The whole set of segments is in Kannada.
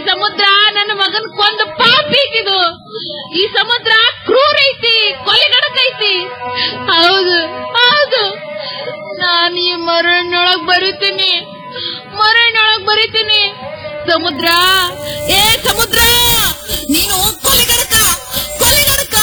ಸಮುದ್ರ ನನ್ನ ಮಗನ್ ಕೊಂದು ಪಾಪೀಕಿದು ಈ ಸಮುದ್ರ ಕ್ರೂರ ಐತಿ ಕೊಲೆಗಡಕೈತಿ ಹೌದು ಹೌದು ನಾನು ಈ ಮರಣ್ಣೊಳಗ್ ಬರಿತೀನಿ ಮರಣ್ಣೊಳಗ್ ಬರಿತೀನಿ ಸಮುದ್ರ ಏ ಸಮುದ್ರ ನೀನು ಕೊಲೆಗಡಕ ಕೊಲೆಗಡಕ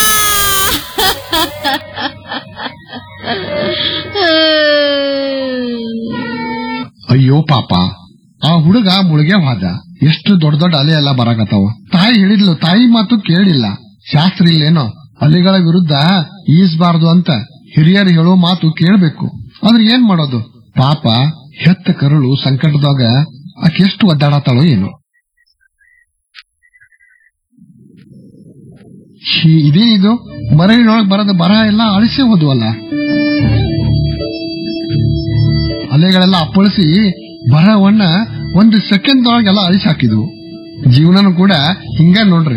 ಅಯ್ಯೋ ಪಾಪ ಆ ಹುಡುಗ ಮುಳುಗೆ ಹೋದ ಎಷ್ಟು ದೊಡ್ಡ ದೊಡ್ಡ ಅಲೆ ಎಲ್ಲ ಬರಾಕತ್ತಾವ ತಾಯಿ ಹೇಳಿದ್ಲು ತಾಯಿ ಮಾತು ಕೇಳಿಲ್ಲ ಶಾಸ್ತ್ರ ಇಲ್ಲೇನೋ ಅಲೆಗಳ ವಿರುದ್ಧ ಈಸ್ಬಾರ್ದು ಅಂತ ಹಿರಿಯರು ಹೇಳೋ ಮಾತು ಕೇಳಬೇಕು ಆದ್ರೆ ಏನ್ ಮಾಡೋದು ಪಾಪ ಹೆತ್ತ ಕರುಳು ಸಂಕಟದಾಗ ಆಕೆ ಎಷ್ಟು ಒದ್ದಾಡತ್ತಾಳೋ ಏನೋ ಛೀ, ಇದೇ ಇದು ಮರಳಿನೊಳಗ್ ಬರದ ಬರ ಎಲ್ಲ ಅಳಿಸೇ ಹೋದ್ವಲ್ಲ ಅಲೆಗಳೆಲ್ಲ ಅಪ್ಪಳಿಸಿ ಬರವನ್ನ ಒಂದು ಸೆಕೆಂಡ್ ಒಳಗೆಲ್ಲ ಅಳಿಸಿ ಹಾಕಿದ್ವು ಜೀವನನು ಕೂಡ ಹಿಂಗ ನೋಡ್ರಿ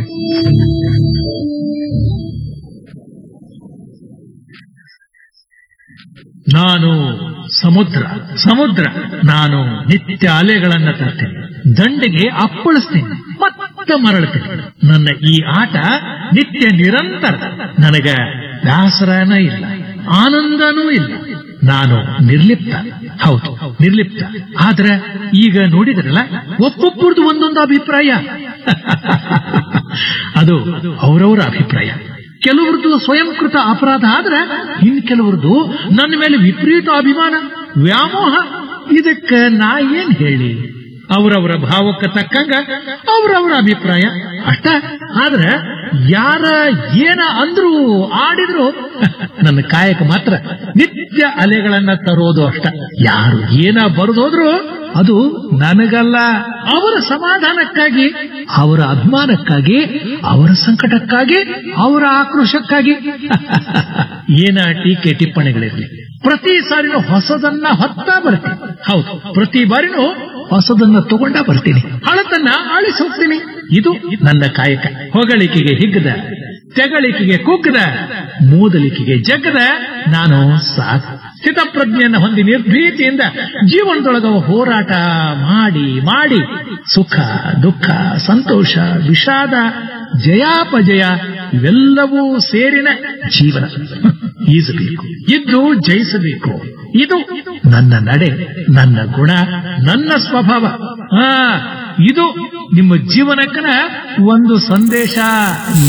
ನಾನು ಸಮುದ್ರ ಸಮುದ್ರ ನಾನು ನಿತ್ಯ ಅಲೆಗಳನ್ನ ತರ್ತೇನೆ ದಂಡೆಗೆ ಅಪ್ಪಳಿಸ್ತೇನೆ ಮತ್ತೆ ಮರಳ್ತೇನೆ ನನ್ನ ಈ ಆಟ ನಿತ್ಯ ನಿರಂತರ ನನಗ ಬ್ಯಾಸರನ ಇಲ್ಲ ಆನಂದನೂ ಇಲ್ಲ ನಾನು ನಿರ್ಲಿಪ್ತ ಹೌದು ನಿರ್ಲಿಪ್ತ ಆದ್ರೆ ಈಗ ನೋಡಿದ್ರಲ್ಲ ಒಬ್ಬೊಬ್ಬರದು ಒಂದೊಂದು ಅಭಿಪ್ರಾಯ ಅದು ಅವರವರ ಅಭಿಪ್ರಾಯ ಕೆಲವ್ರದ್ದು ಸ್ವಯಂಕೃತ ಅಪರಾಧ ಆದ್ರೆ ಇನ್ ಕೆಲವ್ರದ್ದು ನನ್ನ ಮೇಲೆ ವಿಪರೀತ ಅಭಿಮಾನ ವ್ಯಾಮೋಹ ಇದಕ್ಕ ನಾ ಏನ್ ಹೇಳಿ ಅವರವರ ಭಾವಕ್ಕೆ ತಕ್ಕಂಗ ಅವರವರ ಅಭಿಪ್ರಾಯ ಅಷ್ಟ ಆದ್ರೆ ಯಾರ ಏನ ಅಂದ್ರು ಆಡಿದ್ರು ನನ್ನ ಕಾಯಕ ಮಾತ್ರ ನಿತ್ಯ ಅಲೆಗಳನ್ನ ತರೋದು ಅಷ್ಟ ಯಾರು ಏನ ಬರೆದೋದ್ರು ಅದು ನನಗಲ್ಲ ಅವರ ಸಮಾಧಾನಕ್ಕಾಗಿ ಅವರ ಅಭಿಮಾನಕ್ಕಾಗಿ ಅವರ ಸಂಕಟಕ್ಕಾಗಿ ಅವರ ಆಕ್ರೋಶಕ್ಕಾಗಿ ಏನ ಟೀಕೆ ಟಿಪ್ಪಣಿಗಳಿರಲಿ ಪ್ರತಿ ಸಾರಿನೂ ಹೊಸದನ್ನ ಹೊತ್ತ ಬರ್ತೀನಿ ಹೌದು ಪ್ರತಿ ಬಾರಿನೂ ಹೊಸದನ್ನ ತಗೊಂಡ ಬರ್ತೀನಿ ಹಳತನ್ನ ಆಳಿಸಿ ಹೋಗ್ತೀನಿ ಇದು ನನ್ನ ಕಾಯಕ ಹೊಗಳಿಕೆಗೆ ಹಿಗ್ಗದ ತೆಗಳಿಕೆಗೆ ಕುಗ್ಗದ ಮೂದಲಿಕೆಗೆ ಜಗ್ಗದ ನಾನು ಸಾಕು ಸ್ಥಿತಪ್ರಜ್ಞೆಯನ್ನು ಹೊಂದಿ ನಿರ್ಭೀತಿಯಿಂದ ಜೀವನದೊಳಗ ಹೋರಾಟ ಮಾಡಿ ಮಾಡಿ ಸುಖ ದುಃಖ ಸಂತೋಷ ವಿಷಾದ ಜಯಾಪಜಯ ಇವೆಲ್ಲವೂ ಸೇರಿನ ಜೀವನ ಈಸಬೇಕು ಇದ್ದು ಜಯಿಸಬೇಕು ಇದು ನನ್ನ ನಡೆ ನನ್ನ ಗುಣ ನನ್ನ ಸ್ವಭಾವ ಆ ಇದು ನಿಮ್ಮ ಜೀವನಕ್ಕನ ಒಂದು ಸಂದೇಶ